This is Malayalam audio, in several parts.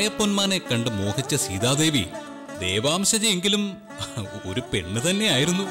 രായപ്പൊന്മാനെ കണ്ട് മോഹിച്ച സീതാദേവി ദേവാംശജയെങ്കിലും ഒരു പെണ്ണ് തന്നെയായിരുന്നു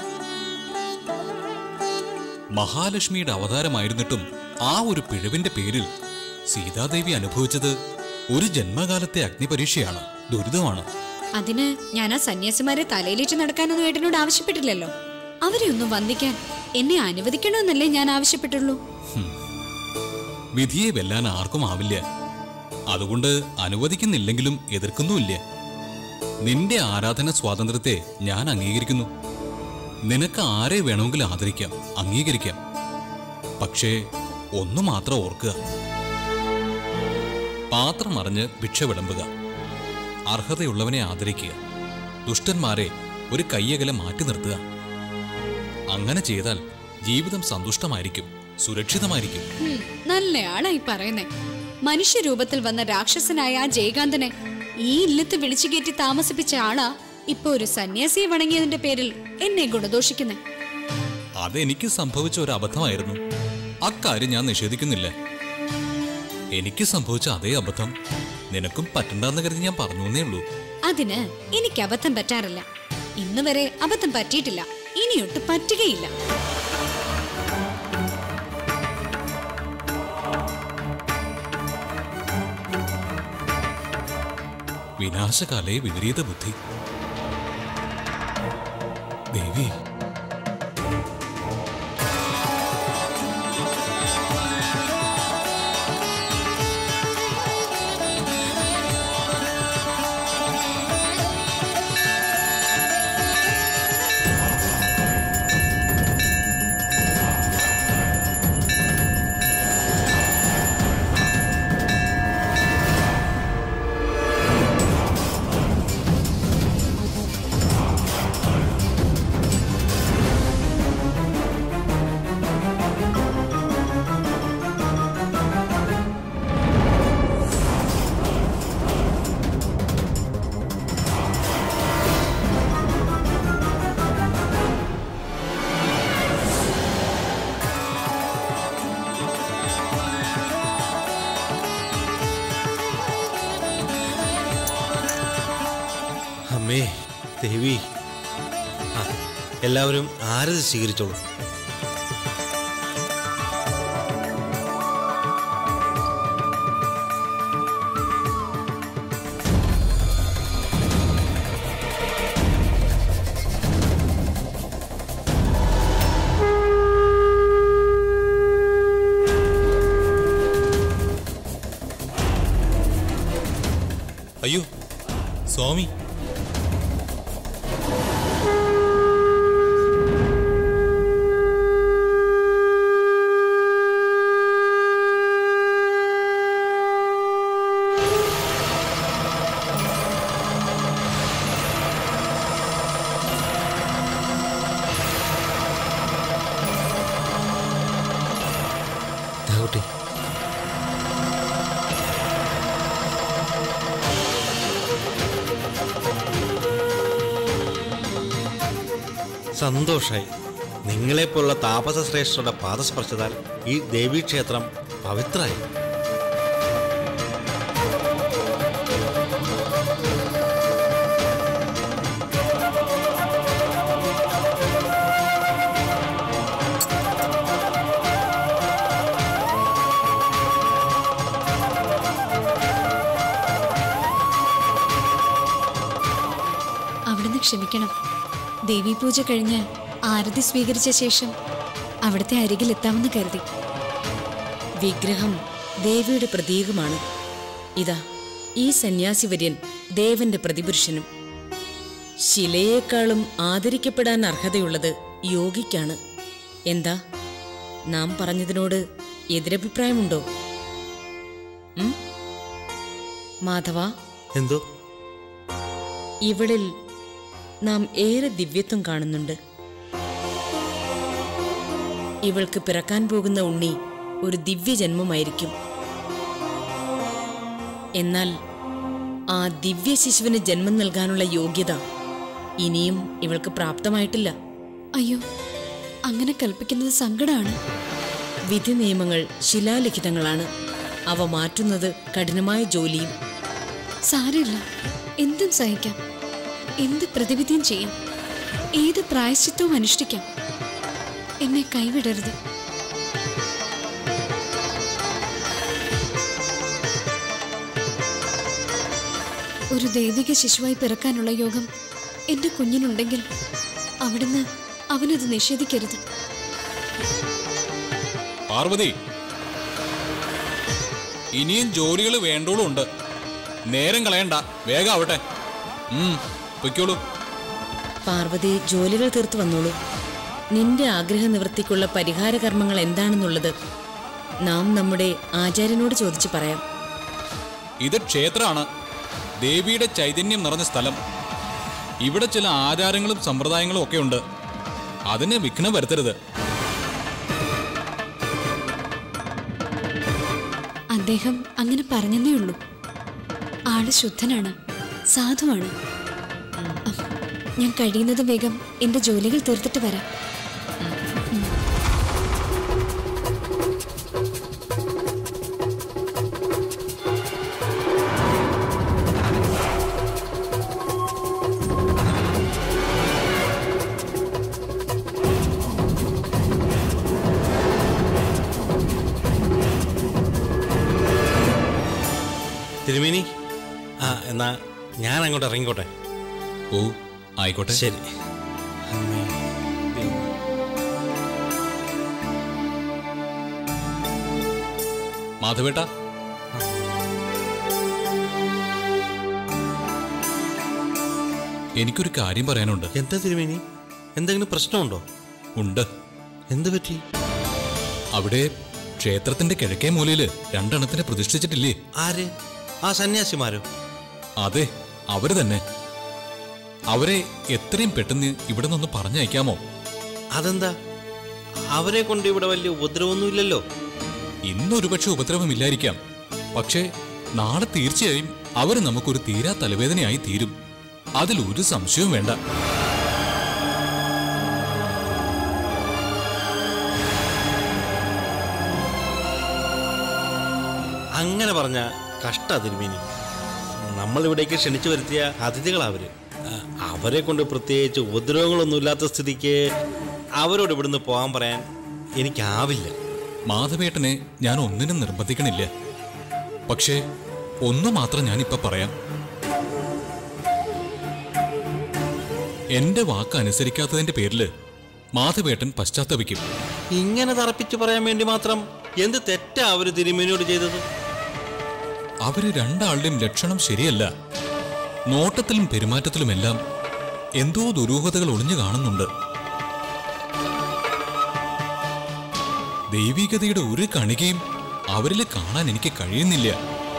മഹാലക്ഷ്മിയുടെ അവതാരമായിരുന്നിട്ടും ആ ഒരു പിഴവിന്റെ പേരിൽ സീതാദേവി അനുഭവിച്ചത് ഒരു ജന്മകാലത്തെ അഗ്നിപരീക്ഷയാണ് ദുരിതമാണ് അതിന് ഞാൻ ആ സന്യാസിമാരെ തലയിലേറ്റ് നടക്കാനൊന്നും ഏട്ടനോട് ആവശ്യപ്പെട്ടില്ലല്ലോ അവരെ ഒന്ന് വന്ദിക്കാൻ എന്നെ അനുവദിക്കണമെന്നല്ലേ ഞാൻ ആവശ്യപ്പെട്ടുള്ളൂ വിധിയെ വെല്ലാൻ ആർക്കും ആവില്ല അതുകൊണ്ട് അനുവദിക്കുന്നില്ലെങ്കിലും എതിർക്കുന്നുമില്ല നിന്റെ ആരാധന സ്വാതന്ത്ര്യത്തെ ഞാൻ അംഗീകരിക്കുന്നു നിനക്ക് ആരെ വേണമെങ്കിലും ആദരിക്കാം അംഗീകരിക്കാം പക്ഷേ ഒന്നു മാത്രം ഓർക്കുക പാത്രം അറിഞ്ഞ് ഭിക്ഷ വിളമ്പുക അർഹതയുള്ളവനെ ആദരിക്കുക ദുഷ്ടന്മാരെ ഒരു കയ്യകലം മാറ്റി നിർത്തുക അങ്ങനെ ചെയ്താൽ ജീവിതം സന്തുഷ്ടമായിരിക്കും സുരക്ഷിതമായിരിക്കും ഹും, നല്ലയാളാ ഈ പറയുന്നേ മനുഷ്യരൂപത്തിൽ വന്ന രാക്ഷസനായ ആ ജയകാന്തനെ ഈ ഇല്ലത്ത് വിളിച്ചു കയറ്റി താമസിപ്പിച്ച ആളാ ഇപ്പൊ ഒരു സന്യാസിയെ വണങ്ങിയതിന്റെ പേരിൽ എന്നെ ഗുണദോഷിക്കുന്നേ അതെനിക്ക് സംഭവിച്ച ഒരു അബദ്ധമായിരുന്നു അക്കാര്യം ഞാൻ നിഷേധിക്കുന്നില്ല എനിക്ക് സംഭവിച്ച അതേ അബദ്ധം നിനക്കും പറ്റണ്ടെന്ന് കരുതി ഞാൻ പറഞ്ഞു എന്നേ ഉള്ളൂ അതിന് എനിക്ക് അബദ്ധം പറ്റാറില്ല ഇന്ന് വരെ അബദ്ധം പറ്റിയിട്ടില്ല ഇനിയൊട്ട് പറ്റുകയില്ല വിനാശകാലേ വിപരീത ബുദ്ധി ദേവി അമ്മേ ദേവി ആ എല്ലാവരും ആരത് സ്വീകരിച്ചോളൂ അയ്യോ സ്വാമി ദേവട്ടി സന്തോഷായി നിങ്ങളെപ്പോലുള്ള താപസ ശ്രേഷ്ഠരുടെ പാദസ്പർശത്താൽ ഈ ദേവീക്ഷേത്രം പവിത്രായി അവിടുന്ന് ക്ഷമിക്കണം ദേവീപൂജ കഴിഞ്ഞ് ആരതി സ്വീകരിച്ച ശേഷം അവിടുത്തെ അരികിൽ എത്താമെന്ന് കരുതി വിഗ്രഹം ദേവിയുടെ പ്രതീകമാണ് ഇതാ ഈ സന്യാസിവര്യൻ ദേവന്റെ പ്രതിപുരുഷനും ശിലയേക്കാളും ആദരിക്കപ്പെടാൻ അർഹതയുള്ളത് യോഗിക്കാണ് എന്താ നാം പറഞ്ഞതിനോട് എതിരഭിപ്രായമുണ്ടോ ഉം? മാധവ എന്തോ ഇവളിൽ നാം ഏറെ ദിവ്യത്വം കാണുന്നുണ്ട് ഇവൾക്ക് പിറക്കാൻ പോകുന്ന ഉണ്ണി ഒരു ദിവ്യജന്മമായിരിക്കും എന്നാൽ ആ ദിവ്യ ശിശുവിന് ജന്മം നൽകാനുള്ള യോഗ്യത ഇനിയും ഇവൾക്ക് പ്രാപ്തമായിട്ടില്ല അയ്യോ അങ്ങനെ കൽപ്പിക്കുന്നത് സങ്കടമാണ് വിധി നിയമങ്ങൾ ശിലാലിഖിതങ്ങളാണ് അവ മാറ്റുന്നത് കഠിനമായ ജോലിയും സാരമില്ല എന്തും സഹിക്കാം എന്ത് പ്രതിവിധിയും ചെയ്യാം ഏത് പ്രായശ്ചിത്തവും അനുഷ്ഠിക്കാം എന്നെ കൈവിടരുത് ഒരു ദൈവിക ശിശുവായി പിറക്കാനുള്ള യോഗം എന്റെ കുഞ്ഞിനുണ്ടെങ്കിൽ അവിടുന്ന് അവനത് നിഷേധിക്കരുത് പാർവതി ഇനിയും ജോലികൾ വേണ്ടോളും ഉണ്ട് നേരം കളയണ്ട വേഗം ആവട്ടെ ഉം പൊയ്ക്കോളൂ പാർവതി ജോലികൾ തീർത്തു വന്നോളൂ നിന്റെ ആഗ്രഹ നിവൃത്തിക്കുള്ള പരിഹാര കർമ്മങ്ങൾ എന്താണെന്നുള്ളത് നാം നമ്മുടെ ആചാര്യനോട് ചോദിച്ചു പറയാം ഇത് ക്ഷേത്രമാണ് ദേവിയുടെ ചൈതന്യം നിറഞ്ഞ സ്ഥലം ഇവിടെ ചില ആചാരങ്ങളും സമ്പ്രദായങ്ങളും ഒക്കെ ഉണ്ട് അതിന് വിഘ്നം വരുത്തരുത് അദ്ദേഹം അങ്ങനെ പറഞ്ഞതേ ഉള്ളൂ ആള് ശുദ്ധനാണ് സാധുവാണ് അം, ഞാൻ കഴിയുന്നത് വേഗം എന്റെ ജോലികൾ തീർത്തിട്ട് വരാം തിരുമേനി ആ എന്നാ ഞാൻ അങ്ങോട്ട് ഇറങ്ങിക്കോട്ടെ ഓ ആയിക്കോട്ടെ ശരി അമ്മേ ദൈവമേ. മാധവേട്ട എനിക്കൊരു കാര്യം പറയാനുണ്ട് എന്താ തിരുമേനി എന്തെങ്കിലും പ്രശ്നമുണ്ടോ ഉണ്ട് എന്ത് പറ്റി അവിടെ ക്ഷേത്രത്തിന്റെ കിഴക്കേ മൂലയില് രണ്ടെണ്ണത്തിനെ പ്രതിഷ്ഠിച്ചിട്ടില്ലേ ആര് ആ സന്യാസിമാരോ അതെ അവര് തന്നെ അവരെ എത്രയും പെട്ടെന്ന് ഇവിടെ നിന്ന് പറഞ്ഞയക്കാമോ അതെന്താ അവരെ കൊണ്ട് ഇവിടെ വലിയ ഉപദ്രവമൊന്നുമില്ലല്ലോ ഇന്നൊരു പക്ഷെ ഉപദ്രവമില്ലായിരിക്കാം പക്ഷേ നാളെ തീർച്ചയായും അവർ നമുക്കൊരു തീരാ തലവേദനയായി തീരും അതിൽ ഒരു സംശയവും വേണ്ട അങ്ങനെ പറഞ്ഞ കഷ്ട തിരുമേനി നമ്മൾ ഇവിടേക്ക് ക്ഷണിച്ചു വരുത്തിയ അതിഥികളാവര് ആ, അവരെ കൊണ്ട് പ്രത്യേകിച്ച് ഉപദ്രവങ്ങളൊന്നും ഇല്ലാത്ത സ്ഥിതിക്ക് അവരോട് ഇവിടുന്ന് പോകാൻ പറയാൻ എനിക്കാവില്ല മാധവേട്ടനെ ഞാൻ ഒന്നിനും നിർബന്ധിക്കണില്ല പക്ഷേ ഒന്ന് മാത്രം ഞാൻ ഇപ്പൊ പറയാം എന്റെ വാക്ക് അനുസരിക്കാത്തതിന്റെ പേരില് മാധവേട്ടൻ പശ്ചാത്തപിക്കും ഇങ്ങനെ തറപ്പിച്ച് പറയാൻ വേണ്ടി മാത്രം എന്ത് തെറ്റാ അവര് തിരുമേനിയോട് ചെയ്തത് അവര് രണ്ടാളുടെയും ലക്ഷണം ശരിയല്ല നോട്ടത്തിലും പെരുമാറ്റത്തിലുമെല്ലാം എന്തോ ദുരൂഹതകൾ ഒളിഞ്ഞു കാണുന്നുണ്ട് ദൈവികതയുടെ ഒരു കണികയും അവരിൽ കാണാൻ എനിക്ക് കഴിയുന്നില്ല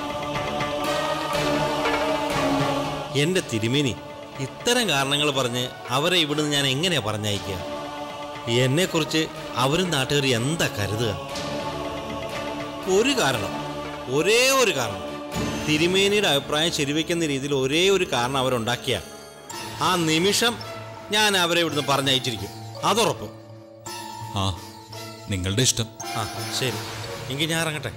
എന്റെ തിരുമേനി ഇത്തരം കാരണങ്ങൾ പറഞ്ഞ് അവരെ ഇവിടുന്ന് ഞാൻ എങ്ങനെയാ പറഞ്ഞയക്കുക എന്നെക്കുറിച്ച് അവരും നാട്ടുകാർ എന്താ കരുതുക ഒരു കാരണം ഒരേ ഒരു കാരണം തിരുമേനിയുടെ അഭിപ്രായം ശരിവെക്കുന്ന രീതിയിൽ ഒരേ ഒരു കാരണം അവരുണ്ടാക്കിയ ആ നിമിഷം ഞാൻ അവരെ ഇവിടുന്ന് പറഞ്ഞയച്ചിരിക്കും അതുറപ്പ് ആ നിങ്ങളുടെ ഇഷ്ടം ആ ശരി എങ്കിൽ ഞാൻ ഇറങ്ങട്ടെ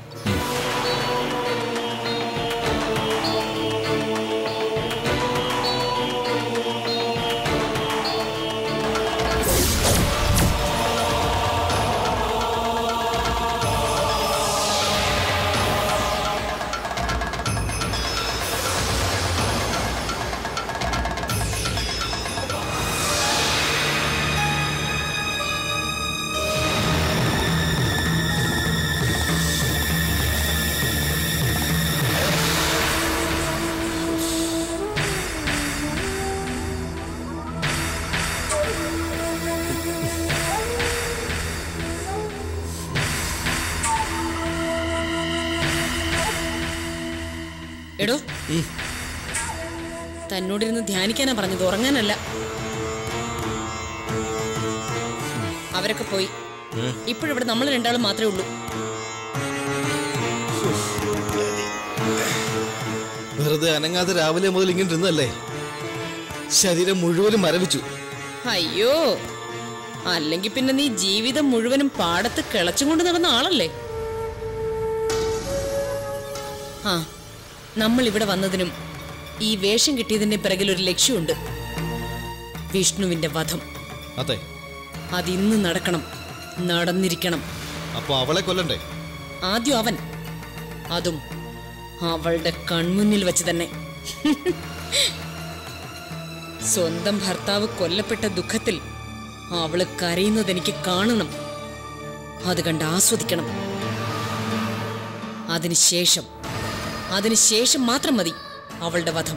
എടോ തന്നോടിരുന്ന് ധ്യാനിക്കാനാ പറഞ്ഞത് ഉറങ്ങാനല്ല അവരൊക്കെ പോയി ഇപ്പോഴിവിടെ നമ്മൾ രണ്ടാളും മാത്രമേ ഉള്ളൂ വെറുതെ അനങ്ങാതെ രാവിലെ മുതൽ ഇങ്ങനെ ഇരുന്നല്ലേ ശരീരം മുഴുവനും മരവിച്ചു അയ്യോ അല്ലെങ്കിൽ പിന്നെ നീ ജീവിതം മുഴുവനും പാടത്ത് കിളച്ചും കൊണ്ട് നടന്ന ആളല്ലേ ആ നമ്മൾ ഇവിടെ വന്നതിനും ഈ വേഷം കിട്ടിയതിന്റെ പിറകിൽ ഒരു ലക്ഷ്യമുണ്ട് വിഷ്ണുവിന്റെ വധം അതെ അതിന്ന് നടക്കണം നടന്നിരിക്കണം അപ്പൊ അവളെ കൊല്ലണ്ടേ ആദ്യം അവൻ അതും അവളുടെ കൺമുന്നിൽ വെച്ച് തന്നെ സ്വന്തം ഭർത്താവ് കൊല്ലപ്പെട്ട ദുഃഖത്തിൽ അവള് കരയുന്നത് എനിക്ക് കാണണം അത് കണ്ട് ആസ്വദിക്കണം അതിനുശേഷം അതിനുശേഷം മാത്രം മതി അവളുടെ വധം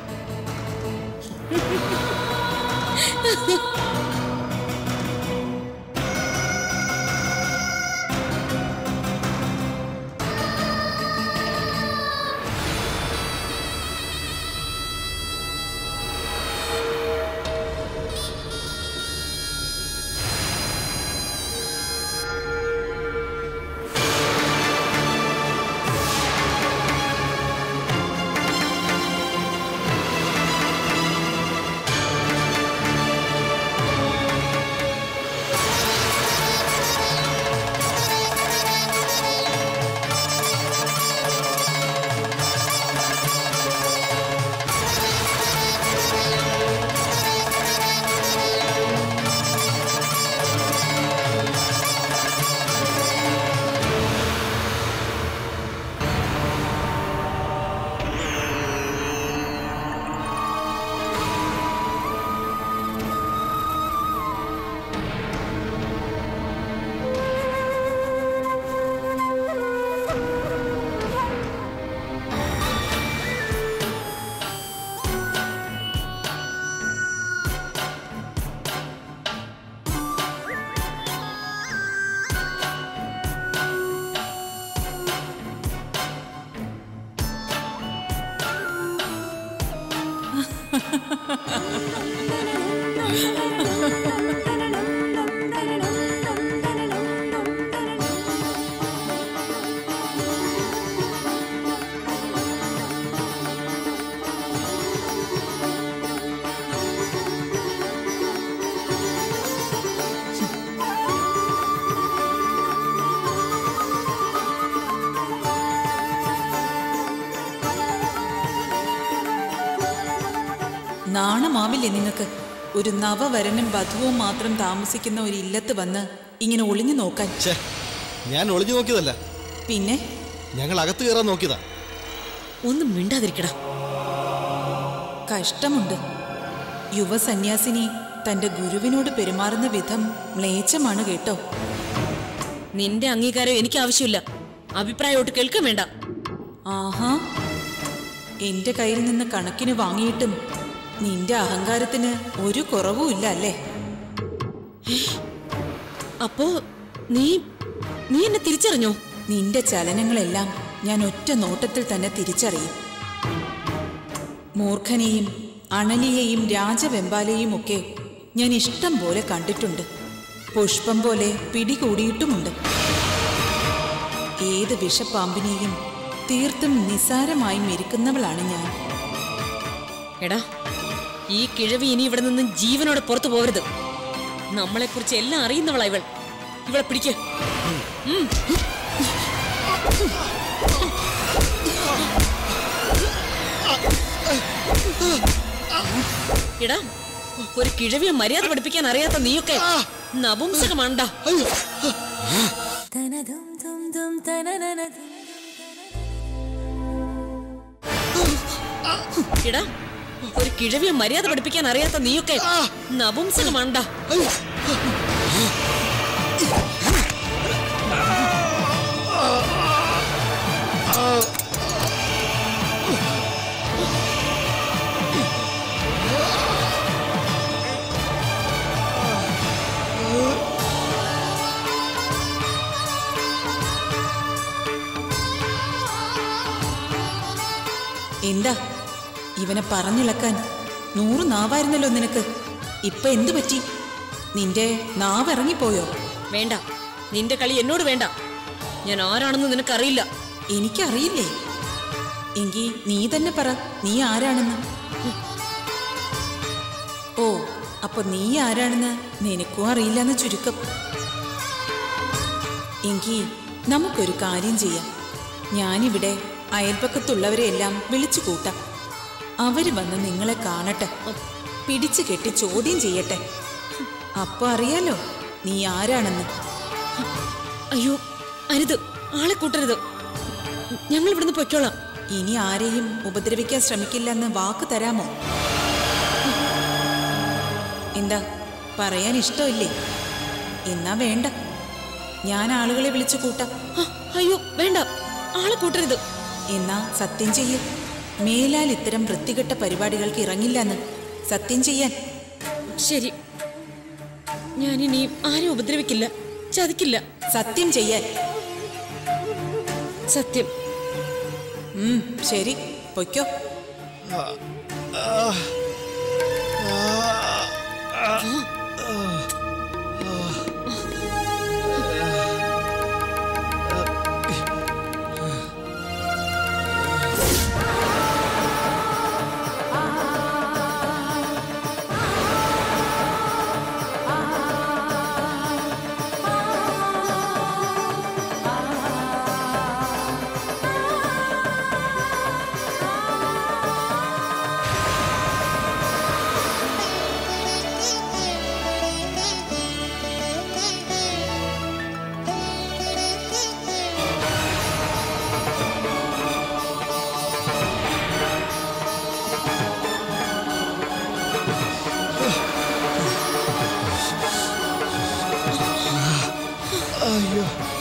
നാണമാവില്ലേ നിങ്ങൾക്ക് ഒരു നവവരനും വധുവും മാത്രം താമസിക്കുന്ന ഒരു ഇല്ലത്ത് വന്ന് ഇങ്ങനെ ഒളിഞ്ഞു നോക്കാൻ ഛേ ഞാൻ ഒളിഞ്ഞു നോക്കിയതല്ല പിന്നെ ഞങ്ങൾ അകത്ത് കയറാൻ നോക്കിയതാ ഒന്നും മിണ്ടാതിരിക്കടാ കഷ്ടമുണ്ട് യുവസന്യാസിനി തന്റെ ഗുരുവിനോട് പെരുമാറുന്ന വിധം മ്ലേച്ഛമാണ് കേട്ടോ നിന്റെ അംഗീകാരം എനിക്ക് ആവശ്യമില്ല അഭിപ്രായമോട്ട് കേൾക്കാൻ വേണ്ട ആഹാ എന്റെ കയ്യിൽ നിന്ന് കണക്കിന് വാങ്ങിയിട്ടും നിന്റെ അഹങ്കാരത്തിന് ഒരു കുറവും ഇല്ല അല്ലേ അപ്പോ നീ നീ എന്നെ തിരിച്ചറിഞ്ഞോ നിന്റെ ചലനങ്ങളെല്ലാം ഞാൻ ഒറ്റ നോട്ടത്തിൽ തന്നെ തിരിച്ചറിയും മൂർഖനെയും അണലിയെയും രാജവെമ്പാലയും ഒക്കെ ഞാൻ ഇഷ്ടം പോലെ കണ്ടിട്ടുണ്ട് പുഷ്പം പോലെ പിടികൂടിയിട്ടുമുണ്ട് ഏത് വിഷപ്പാമ്പിനെയും തീർത്തും നിസാരമായി മെരുക്കുന്നവളാണ് ഞാൻ എടാ ഈ കിഴവി ഇനി ഇവിടെ നിന്ന് ജീവനോടെ പുറത്തു പോകരുത് നമ്മളെക്കുറിച്ച് എല്ലാം അറിയുന്നവളാ ഇവൾ ഇവളെ പിടിക്ക് ഉം. എടാ ഒരു കിഴവിയെ മര്യാദ പഠിപ്പിക്കാൻ അറിയാത്ത നീയൊക്കെ നപുംസകമാണ്ടാ എടാ ഒരു കിഴവിയെ മര്യാദ പഠിപ്പിക്കാൻ അറിയാത്ത നീയൊക്കെ നപുംസകമാണ്ടാ എന്താ ഇവനെ പറഞ്ഞിളക്കാൻ നൂറ് നാവായിരുന്നല്ലോ നിനക്ക് ഇപ്പൊ എന്തു പറ്റി നിന്റെ നാവ് ഇറങ്ങിപ്പോയോ വേണ്ട നിന്റെ കളി എന്നോട് വേണ്ട ഞാൻ ആരാണെന്ന് നിനക്കറിയില്ല എനിക്കറിയില്ലേ എങ്കി നീ തന്നെ പറ നീ ആരാണെന്ന് ഓ അപ്പൊ നീ ആരാണെന്ന് നിനക്കും അറിയില്ലെന്ന് ചുരുക്കം എങ്കി നമുക്കൊരു കാര്യം ചെയ്യാം ഞാനിവിടെ അയൽപ്പക്കത്തുള്ളവരെയെല്ലാം വിളിച്ചു കൂട്ടാം അവര് വന്ന് നിങ്ങളെ കാണട്ടെ പിടിച്ചു കെട്ടി ചോദ്യം ചെയ്യട്ടെ അപ്പൊ അറിയാലോ നീ ആരാണെന്ന് അയ്യോ അരുത് ആളെ കൂട്ടരുത് ഞങ്ങൾ ഇവിടുന്ന് പൊയ്ക്കോളാം ഇനി ആരെയും ഉപദ്രവിക്കാൻ ശ്രമിക്കില്ലെന്ന് വാക്ക് തരാമോ എന്താ പറയാൻ ഇഷ്ടമില്ലേ എന്നാ വേണ്ട ഞാൻ ആളുകളെ വിളിച്ചു കൂട്ടാം ആ, അയ്യോ വേണ്ട ആളെ കൂട്ടരുത് എന്നാ സത്യം ചെയ്യ് മേലാൽ ഇത്തരം വൃത്തികെട്ട പരിപാടികൾക്ക് ഇറങ്ങില്ലെന്ന് സത്യം ചെയ്യാൻ ശരി ഞാനിനി ആരും ഉപദ്രവിക്കില്ല ചതിക്കില്ല സത്യം ചെയ്യാൻ സത്യം ഉം, ശരി പൊയ്ക്കോ അയ്യോ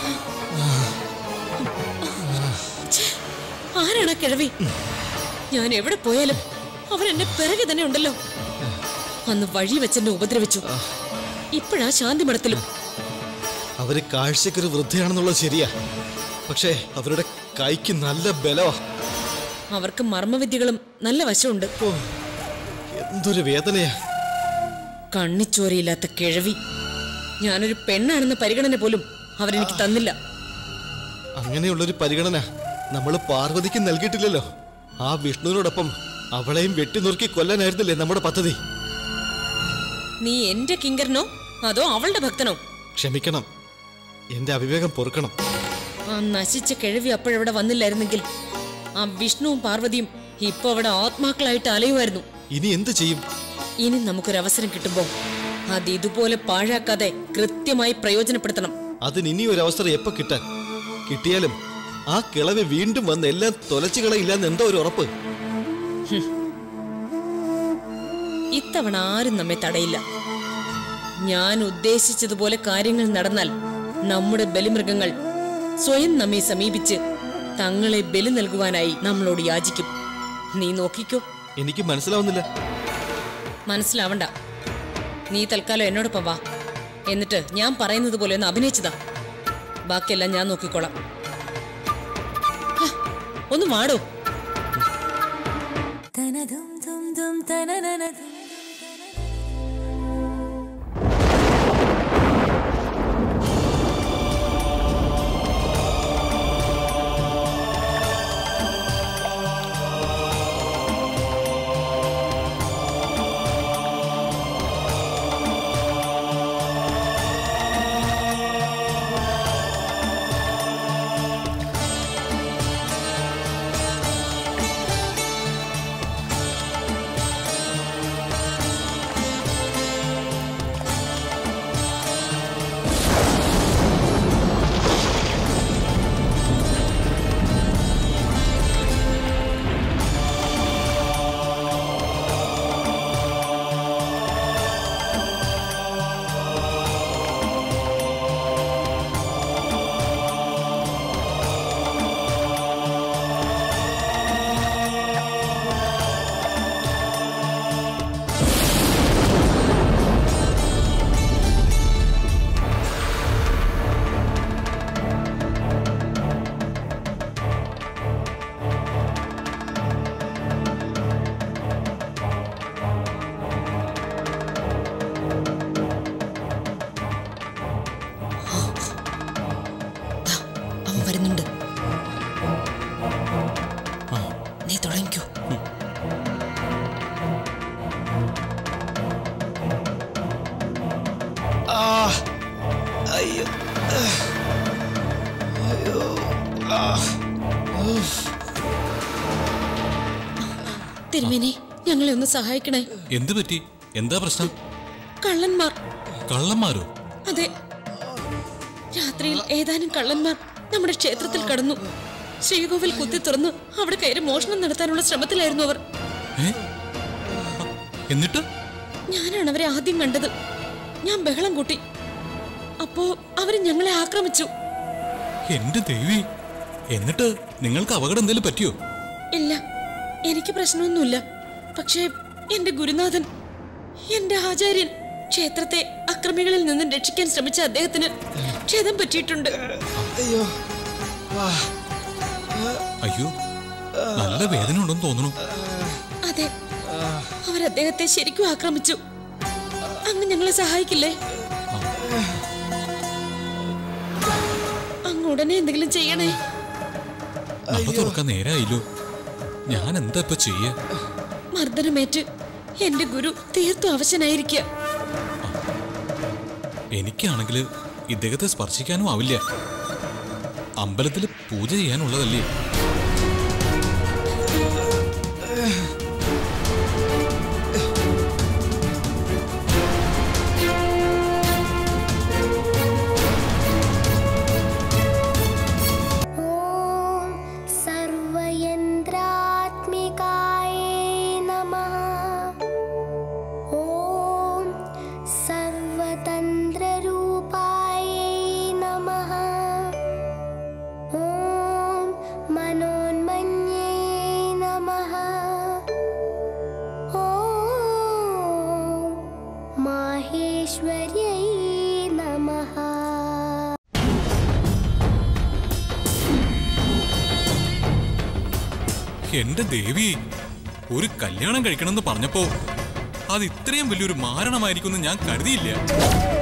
ആരാണ് ആ കിഴവി ഞാൻ എവിടെ പോയാലും അവൻ എന്നെ പിറകെ തന്നെ ഉണ്ടല്ലോ അന്ന് വഴി വെച്ചെന്നെ ഉപദ്രവിച്ചു ഇപ്പോഴാ ശാന്തി മഠത്തിലും അവര് കാഴ്ചക്കൊരു വൃദ്ധയാണെന്നുള്ളത് ശരിയാ പക്ഷേ അവരുടെ കൈക്ക് നല്ല ബലവാ അവർക്ക് മർമ്മവിദ്യകളും നല്ല വശമുണ്ട് ഓ എന്തൊരു വേദനയാ കണ്ണിച്ചോരയില്ലാത്ത കിഴവി ഞാനൊരു പെണ്ണാണെന്ന പരിഗണന പോലും അവരെനിക്ക് തന്നില്ല അങ്ങനെയുള്ളൊരു പരിഗണന നമ്മൾ പാർവതിക്ക് നൽകിയിട്ടില്ലല്ലോ ആ വിഷ്ണുവിനോടൊപ്പം അവളെയും വെട്ടിനുറുക്കി കൊല്ലാനായിരുന്നില്ലേ നമ്മുടെ പദ്ധതി നീ എന്റെ കിങ്കരനോ അതോ അവളുടെ ഭക്തനോ ക്ഷമിക്കണം എന്റെ അവിവേകം പൊറുക്കണം ആ നശിച്ച കിഴവി അപ്പോഴവിടെ വന്നില്ലായിരുന്നെങ്കിൽ ആ വിഷ്ണുവും പാർവതിയും ഇപ്പൊ അവിടെ ആത്മാക്കളായിട്ട് അലയുമായിരുന്നു ഇനി എന്ത് ചെയ്യും ഇനി നമുക്കൊരവസരം കിട്ടുമ്പോ അത് ഇതുപോലെ പാഴാക്കാതെ കൃത്യമായി പ്രയോജനപ്പെടുത്തണം അതിന് ഇനി ഒരു അവസരം എപ്പോ കിട്ടാൻ കിട്ടിയാലും ആ കിളവ് വീണ്ടും വന്ന് എല്ലാം തൊലച്ചു കളയില്ലെന്ന് എന്തോ ഒരു ഉറപ്പ് ഇത്തവണ ആരും നമ്മെ തടയില്ല ഞാൻ ഉദ്ദേശിച്ചതുപോലെ കാര്യങ്ങൾ നടന്നാൽ നമ്മുടെ ബലിമൃഗങ്ങൾ സ്വയം നമ്മെ സമീപിച്ച് തങ്ങളെ ബലി നൽകുവാനായി നമ്മളോട് യാചിക്കും നീ നോക്കിക്കോ എനിക്ക് മനസ്സിലാവുന്നില്ല മനസ്സിലാവണ്ട നീ തൽക്കാലം എന്നോടൊപ്പം വാ എന്നിട്ട് ഞാൻ പറയുന്നത് പോലെ ഒന്ന് അഭിനയിച്ചതാ ബാക്കിയെല്ലാം ഞാൻ നോക്കിക്കോളാം ഹ, ഒന്ന് വാടോ തിരുമേനി ഞങ്ങളെ ഒന്ന് സഹായിക്കണേ എന്തു പറ്റി എന്താ പ്രശ്നം കള്ളന്മാർ കള്ളന്മാരോ അതെ രാത്രിയിൽ ഏതാനും കള്ളന്മാർ നമ്മുടെ ക്ഷേത്രത്തിൽ കടന്നു ശ്രീകോവിൽ കുത്തി തുറന്നു അവിടെ കയറി മോഷണം നടത്താനുള്ള ശ്രമത്തിലായിരുന്നു അവർ ഏ എന്നിട്ട് ഞാനാണ് അവരെ ആദ്യം കണ്ടത് ഞാൻ ബഹളം കൂട്ടി അപ്പോ അവര് ഞങ്ങളെ ആക്രമിച്ചു എന്റെ ദേവി എന്നിട്ട് നിങ്ങൾക്ക് അപകടം എന്തെങ്കിലും പറ്റിയോ ഇല്ല എനിക്ക് പ്രശ്നമൊന്നുമില്ല പക്ഷേ എന്റെ ഗുരുനാഥൻ എന്റെ ആചാര്യൻ ക്ഷേത്രത്തെ അക്രമികളിൽ നിന്നും രക്ഷിക്കാൻ ശ്രമിച്ച അദ്ദേഹത്തിന് ക്ഷതം പറ്റിയിട്ടുണ്ട് അയ്യോ വാ അയ്യോ നല്ല വേദന ഉണ്ടെന്ന് തോന്നുന്നു അതെ അവർ അദ്ദേഹത്തെ ശരിക്കും ആക്രമിച്ചു അങ്ങ് ഞങ്ങളെ സഹായിക്കില്ലേ അങ്ങ് ഉടനെ എന്തെങ്കിലും ചെയ്യണേ നട തുറക്കാൻ നേരായില്ലോ ഞാൻ എന്താ ഇപ്പൊ ചെയ്യ മർദ്ദനമേറ്റ് എന്റെ ഗുരു തീർത്തും അവശനായിരിക്കുക എനിക്കാണെങ്കിൽ ഇദ്ദേഹത്തെ സ്പർശിക്കാനും ആവില്ല അമ്പലത്തിൽ പൂജ ചെയ്യാനുള്ളതല്ലേ ॐ सर्वयन्त्रात्मिकाय नमः ॐ सर्वतन्त्ररूपाय नमः ॐ मनोन्मन्ये नमः ॐ माहेश्वर्यै नमः എന്റെ ദേവി ഒരു കല്യാണം കഴിക്കണമെന്ന് പറഞ്ഞപ്പോ അത് ഇത്രയും വലിയൊരു മാരണമായിരിക്കുമെന്ന് ഞാൻ കരുതിയില്ല